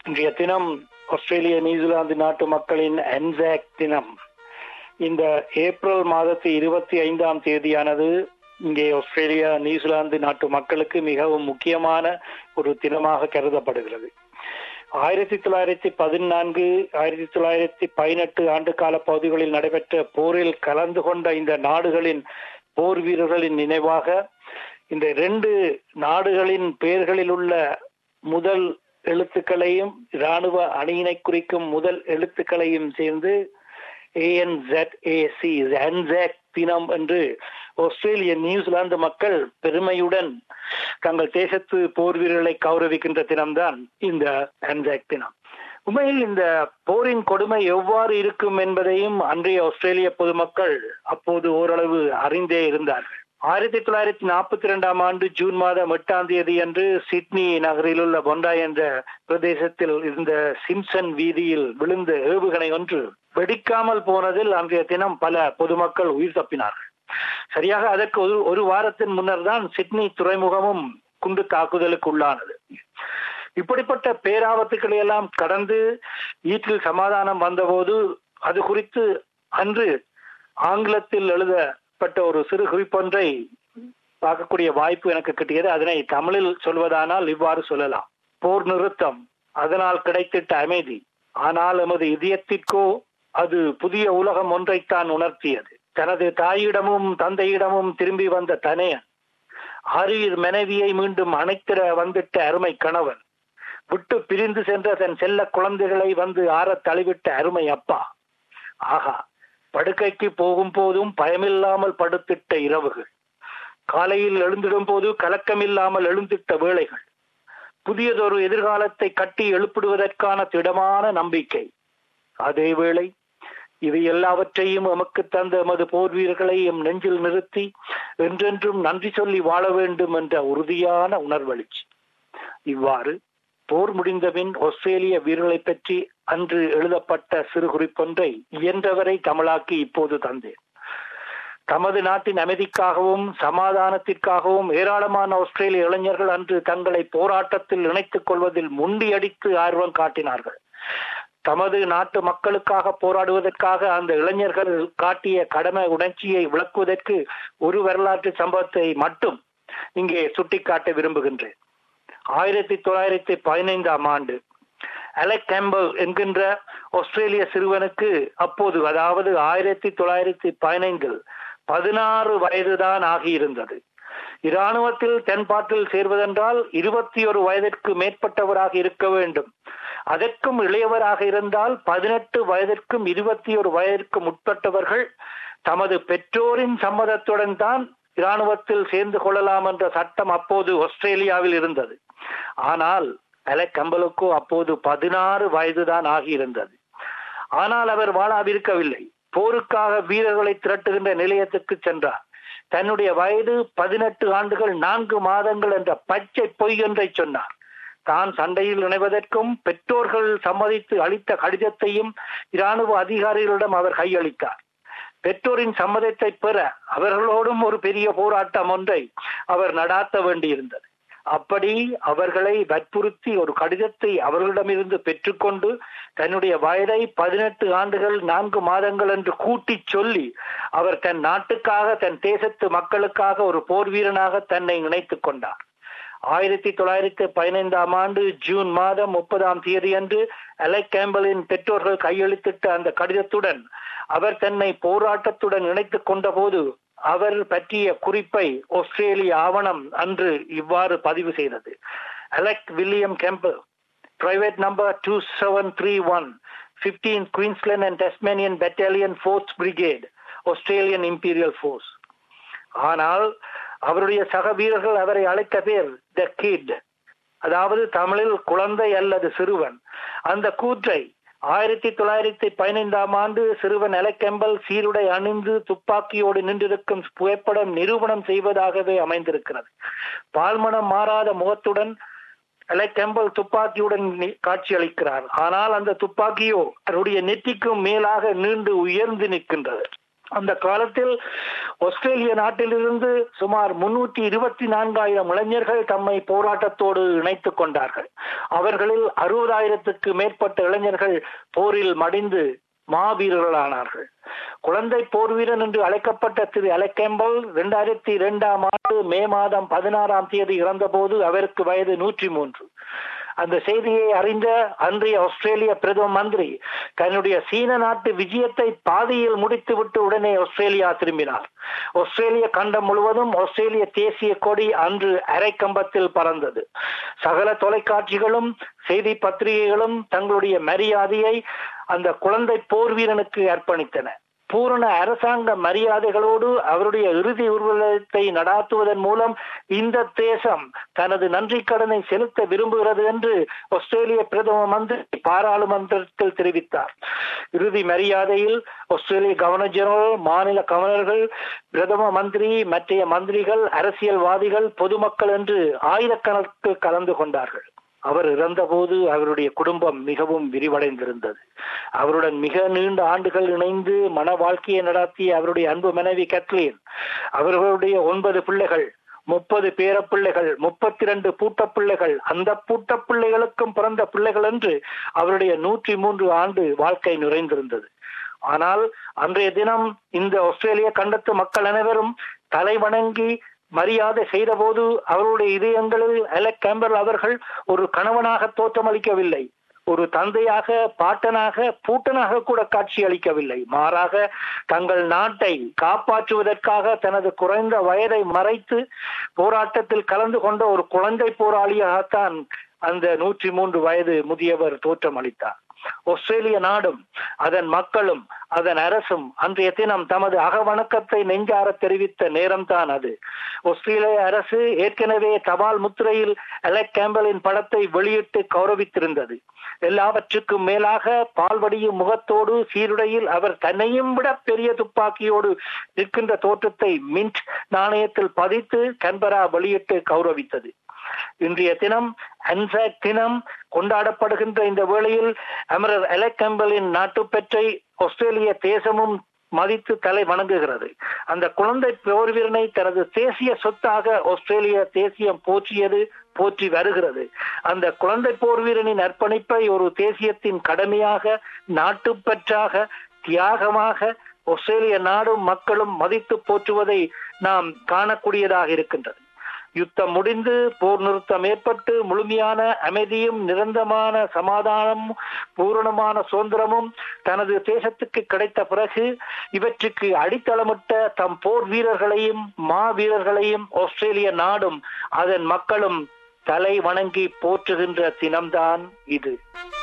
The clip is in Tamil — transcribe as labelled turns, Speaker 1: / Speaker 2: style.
Speaker 1: இன்றைய தினம் ஆஸ்திரேலிய நியூசிலாந்து நாட்டு மக்களின் அன்சாக் தினம் இந்த ஏப்ரல் மாதத்து இருபத்தி ஐந்தாம் தேதியானது இங்கே ஆஸ்திரேலியா நியூசிலாந்து நாட்டு மக்களுக்கு மிகவும் முக்கியமான ஒரு தினமாக கருதப்படுகிறது ஆயிரத்தி தொள்ளாயிரத்தி பதினான்கு ஆயிரத்தி தொள்ளாயிரத்தி பதினெட்டு ஆண்டு கால பகுதிகளில் நடைபெற்ற போரில் கலந்து கொண்ட இந்த நாடுகளின் போர் வீரர்களின் நினைவாக இந்த இரண்டு நாடுகளின் பெயர்களில் உள்ள முதல் எழுத்துக்களையும் இராணுவ அணியினை குறிக்கும் முதல் எழுத்துக்களையும் சேர்ந்து ஏஎன்செட்ஏசி அன்சாக் தினம் என்று ஆஸ்திரேலிய நியூசிலாந்து மக்கள் பெருமையுடன் தங்கள் தேசத்து போர் வீரர்களை கௌரவிக்கின்ற தினம்தான் இந்த அன்சாக் தினம் உண்மையில் இந்த போரின் கொடுமை எவ்வாறு இருக்கும் என்பதையும் அன்றைய ஆஸ்திரேலிய பொதுமக்கள் அப்போது ஓரளவு அறிந்தே இருந்தார்கள் ஆயிரத்தி தொள்ளாயிரத்தி நாற்பத்தி இரண்டாம் ஆண்டு ஜூன் மாதம் எட்டாம் தேதி அன்று சிட்னி நகரில் உள்ள பொண்டாய் என்ற பிரதேசத்தில் இருந்த சிம்சன் வீதியில் விழுந்த ஏவுகணை ஒன்று வெடிக்காமல் போனதில் அன்றைய தினம் பல பொதுமக்கள் உயிர் தப்பினார்கள் சரியாக அதற்கு ஒரு ஒரு வாரத்தின் முன்னர் தான் சிட்னி துறைமுகமும் குண்டு தாக்குதலுக்கு உள்ளானது இப்படிப்பட்ட பேராபத்துக்களை எல்லாம் கடந்து வீட்டில் சமாதானம் வந்தபோது அது குறித்து அன்று ஆங்கிலத்தில் எழுதப்பட்ட ஒரு சிறு குறிப்பொன்றை பார்க்கக்கூடிய வாய்ப்பு எனக்கு கிட்டியது அதனை தமிழில் சொல்வதானால் இவ்வாறு சொல்லலாம் போர் நிறுத்தம் அதனால் கிடைத்திட்ட அமைதி ஆனால் எமது இதயத்திற்கோ அது புதிய உலகம் ஒன்றைத்தான் உணர்த்தியது தனது தாயிடமும் தந்தையிடமும் திரும்பி வந்த தனையன் ஆரியர் மனைவியை மீண்டும் அணைத்திட வந்துட்ட அருமை கணவன் விட்டு பிரிந்து சென்ற தன் செல்ல குழந்தைகளை வந்து ஆறத் தழுவிட்ட அருமை அப்பா ஆகா படுக்கைக்கு போகும் போதும் பயமில்லாமல் படுத்திட்ட இரவுகள் காலையில் எழுந்திடும் போது கலக்கமில்லாமல் எழுந்திட்ட வேளைகள் புதியதொரு எதிர்காலத்தை கட்டி எழுப்பிடுவதற்கான திடமான நம்பிக்கை அதே வேளை இவை எல்லாவற்றையும் எமக்கு தந்த எமது போர் வீரர்களை எம் நெஞ்சில் நிறுத்தி என்றென்றும் நன்றி சொல்லி வாழ வேண்டும் என்ற உறுதியான உணர்வெழுச்சி இவ்வாறு போர் முடிந்தபின் ஆஸ்திரேலிய வீரர்களை பற்றி அன்று எழுதப்பட்ட சிறு குறிப்பொன்றை இயன்றவரை தமிழாக்கி இப்போது தந்தேன் தமது நாட்டின் அமைதிக்காகவும் சமாதானத்திற்காகவும் ஏராளமான ஆஸ்திரேலிய இளைஞர்கள் அன்று தங்களை போராட்டத்தில் இணைத்துக் கொள்வதில் முண்டியடித்து ஆர்வம் காட்டினார்கள் தமது நாட்டு மக்களுக்காக போராடுவதற்காக அந்த இளைஞர்கள் காட்டிய கடமை உணர்ச்சியை விளக்குவதற்கு ஒரு வரலாற்று சம்பவத்தை மட்டும் இங்கே சுட்டிக்காட்ட விரும்புகின்றேன் ஆயிரத்தி தொள்ளாயிரத்தி பதினைந்தாம் ஆண்டு அலெக் கேம்பல் என்கின்ற ஆஸ்திரேலிய சிறுவனுக்கு அப்போது அதாவது ஆயிரத்தி தொள்ளாயிரத்தி பதினைந்தில் பதினாறு வயதுதான் ஆகியிருந்தது இராணுவத்தில் தென்பாட்டில் சேர்வதென்றால் இருபத்தி ஒரு வயதிற்கு மேற்பட்டவராக இருக்க வேண்டும் அதற்கும் இளையவராக இருந்தால் பதினெட்டு வயதிற்கும் இருபத்தி ஒரு வயதிற்கும் உட்பட்டவர்கள் தமது பெற்றோரின் சம்மதத்துடன் தான் இராணுவத்தில் சேர்ந்து கொள்ளலாம் என்ற சட்டம் அப்போது ஆஸ்திரேலியாவில் இருந்தது ஆனால் அலெக் கம்பலுக்கோ அப்போது பதினாறு வயதுதான் ஆகியிருந்தது ஆனால் அவர் வாழாவிருக்கவில்லை போருக்காக வீரர்களை திரட்டுகின்ற நிலையத்துக்கு சென்றார் தன்னுடைய வயது பதினெட்டு ஆண்டுகள் நான்கு மாதங்கள் என்ற பச்சை பொய் ஒன்றை சொன்னார் தான் சண்டையில் இணைவதற்கும் பெற்றோர்கள் சம்மதித்து அளித்த கடிதத்தையும் இராணுவ அதிகாரிகளிடம் அவர் கையளித்தார் பெற்றோரின் சம்மதத்தை பெற அவர்களோடும் ஒரு பெரிய போராட்டம் ஒன்றை அவர் நடாத்த வேண்டியிருந்தது அப்படி அவர்களை வற்புறுத்தி ஒரு கடிதத்தை அவர்களிடமிருந்து பெற்றுக்கொண்டு தன்னுடைய வயதை பதினெட்டு ஆண்டுகள் நான்கு மாதங்கள் என்று கூட்டி சொல்லி அவர் தன் நாட்டுக்காக தன் தேசத்து மக்களுக்காக ஒரு போர் வீரனாக தன்னை இணைத்துக் கொண்டார் ஆயிரத்தி தொள்ளாயிரத்தி பதினைந்தாம் ஆண்டு ஜூன் மாதம் முப்பதாம் தேதி அன்று அலெக் கேம்பலின் பெற்றோர்கள் கையெழுத்திட்ட அந்த கடிதத்துடன் அவர் தன்னை போராட்டத்துடன் இணைத்துக் கொண்ட போது அவர் பற்றிய குறிப்பை ஆஸ்திரேலிய ஆவணம் அன்று இவ்வாறு பதிவு செய்தது Alec William Campbell private number two seven three one fifteen Queensland and Tasmanian battalion fourth brigade Australian imperial force ஆனால் அவருடைய சக வீரர்கள் அவரை அழைத்த பேர் த கிட் அதாவது தமிழில் குழந்தை அல்லது சிறுவன் அந்த கூற்றை ஆயிரத்தி தொள்ளாயிரத்தி பதினைந்தாம் ஆண்டு சிறுவன் எலக்கெம்பல் சீருடை அணிந்து துப்பாக்கியோடு நின்றிருக்கும் புகைப்படம் நிரூபணம் செய்வதாகவே அமைந்திருக்கிறது பால்மனம் மாறாத முகத்துடன் எலக்கெம்பல் துப்பாக்கியுடன் காட்சியளிக்கிறார் ஆனால் அந்த துப்பாக்கியோ அவருடைய நெற்றிக்கும் மேலாக நீண்டு உயர்ந்து நிற்கின்றது அந்த காலத்தில் ஆஸ்திரேலிய நாட்டிலிருந்து சுமார் முன்னூற்றி இருபத்தி நான்காயிரம் இளைஞர்கள் தம்மை போராட்டத்தோடு இணைத்துக் கொண்டார்கள் அவர்களில் அறுபதாயிரத்துக்கு மேற்பட்ட இளைஞர்கள் போரில் மடிந்து மாவீரர்களானார்கள் குழந்தை போர் வீரன் என்று அழைக்கப்பட்ட திரு அலெக்கேம்பல் இரண்டாயிரத்தி இரண்டாம் ஆண்டு மே மாதம் பதினாறாம் தேதி இறந்தபோது அவருக்கு வயது நூற்றி மூன்று அந்த செய்தியை அறிந்த அன்றைய ஆஸ்திரேலிய பிரதம மந்திரி தன்னுடைய சீன நாட்டு விஜயத்தை பாதியில் முடித்துவிட்டு உடனே ஆஸ்திரேலியா திரும்பினார் ஆஸ்திரேலிய கண்டம் முழுவதும் ஆஸ்திரேலிய தேசிய கொடி அன்று அரைக்கம்பத்தில் பறந்தது சகல தொலைக்காட்சிகளும் செய்தி பத்திரிகைகளும் தங்களுடைய மரியாதையை அந்த குழந்தை போர் வீரனுக்கு அர்ப்பணித்தன பூரண அரசாங்க மரியாதைகளோடு அவருடைய இறுதி ஊர்வலத்தை நடாத்துவதன் மூலம் இந்த தேசம் தனது நன்றி கடனை செலுத்த விரும்புகிறது என்று ஆஸ்திரேலிய பிரதம மந்திரி பாராளுமன்றத்தில் தெரிவித்தார் இறுதி மரியாதையில் ஆஸ்திரேலிய கவர்னர் ஜெனரல் மாநில கவர்னர்கள் பிரதம மந்திரி மற்றைய மந்திரிகள் அரசியல்வாதிகள் பொதுமக்கள் என்று ஆயிரக்கணக்கு கலந்து கொண்டார்கள் அவர் இறந்தபோது அவருடைய குடும்பம் மிகவும் விரிவடைந்திருந்தது அவருடன் மிக நீண்ட ஆண்டுகள் இணைந்து மன வாழ்க்கையை நடத்திய அவருடைய அன்பு மனைவி கத்லீன் அவர்களுடைய ஒன்பது பிள்ளைகள் முப்பது பேர பிள்ளைகள் முப்பத்தி இரண்டு பூட்ட பிள்ளைகள் அந்த பூட்ட பிள்ளைகளுக்கும் பிறந்த பிள்ளைகள் என்று அவருடைய நூற்றி மூன்று ஆண்டு வாழ்க்கை நிறைந்திருந்தது ஆனால் அன்றைய தினம் இந்த ஆஸ்திரேலிய கண்டத்து மக்கள் அனைவரும் தலை வணங்கி மரியாதை செய்தபோது அவருடைய இதயங்களில் அலெக் கேம்பர் அவர்கள் ஒரு கணவனாக தோற்றமளிக்கவில்லை ஒரு தந்தையாக பாட்டனாக பூட்டனாக கூட காட்சி அளிக்கவில்லை மாறாக தங்கள் நாட்டை காப்பாற்றுவதற்காக தனது குறைந்த வயதை மறைத்து போராட்டத்தில் கலந்து கொண்ட ஒரு குழந்தை போராளியாகத்தான் அந்த நூற்றி மூன்று வயது முதியவர் தோற்றம் அளித்தார் ஆஸ்திரேலிய நாடும் அதன் மக்களும் அதன் அரசும் அன்றைய தினம் தமது அகவணக்கத்தை நெஞ்சார தெரிவித்த நேரம்தான் அது ஆஸ்திரேலிய அரசு ஏற்கனவே தபால் முத்திரையில் அலெக் கேம்பலின் படத்தை வெளியிட்டு கௌரவித்திருந்தது எல்லாவற்றுக்கும் மேலாக பால்வடியும் முகத்தோடு சீருடையில் அவர் தன்னையும் விட பெரிய துப்பாக்கியோடு நிற்கின்ற தோற்றத்தை மின்ட் நாணயத்தில் பதித்து கன்பரா வெளியிட்டு கௌரவித்தது இன்றைய தினம் அன்சாக் தினம் கொண்டாடப்படுகின்ற இந்த வேளையில் அமரர் அலெக் கேம்பலின் நாட்டுப்பற்றை ஆஸ்திரேலிய தேசமும் மதித்து தலை வணங்குகிறது அந்த குழந்தை போர் வீரனை தனது தேசிய சொத்தாக ஆஸ்திரேலிய தேசியம் போற்றியது போற்றி வருகிறது அந்த குழந்தை போர் வீரனின் அர்ப்பணிப்பை ஒரு தேசியத்தின் கடமையாக நாட்டுப்பற்றாக தியாகமாக ஆஸ்திரேலிய நாடும் மக்களும் மதித்து போற்றுவதை நாம் காணக்கூடியதாக இருக்கின்றது யுத்தம் முடிந்து போர் நிறுத்தம் ஏற்பட்டு முழுமையான அமைதியும் நிரந்தரமான சமாதானமும் பூரணமான சுதந்திரமும் தனது தேசத்துக்கு கிடைத்த பிறகு இவற்றுக்கு அடித்தளமிட்ட தம் போர் வீரர்களையும் மா வீரர்களையும் ஆஸ்திரேலிய நாடும் அதன் மக்களும் தலை வணங்கி போற்றுகின்ற தினம்தான் இது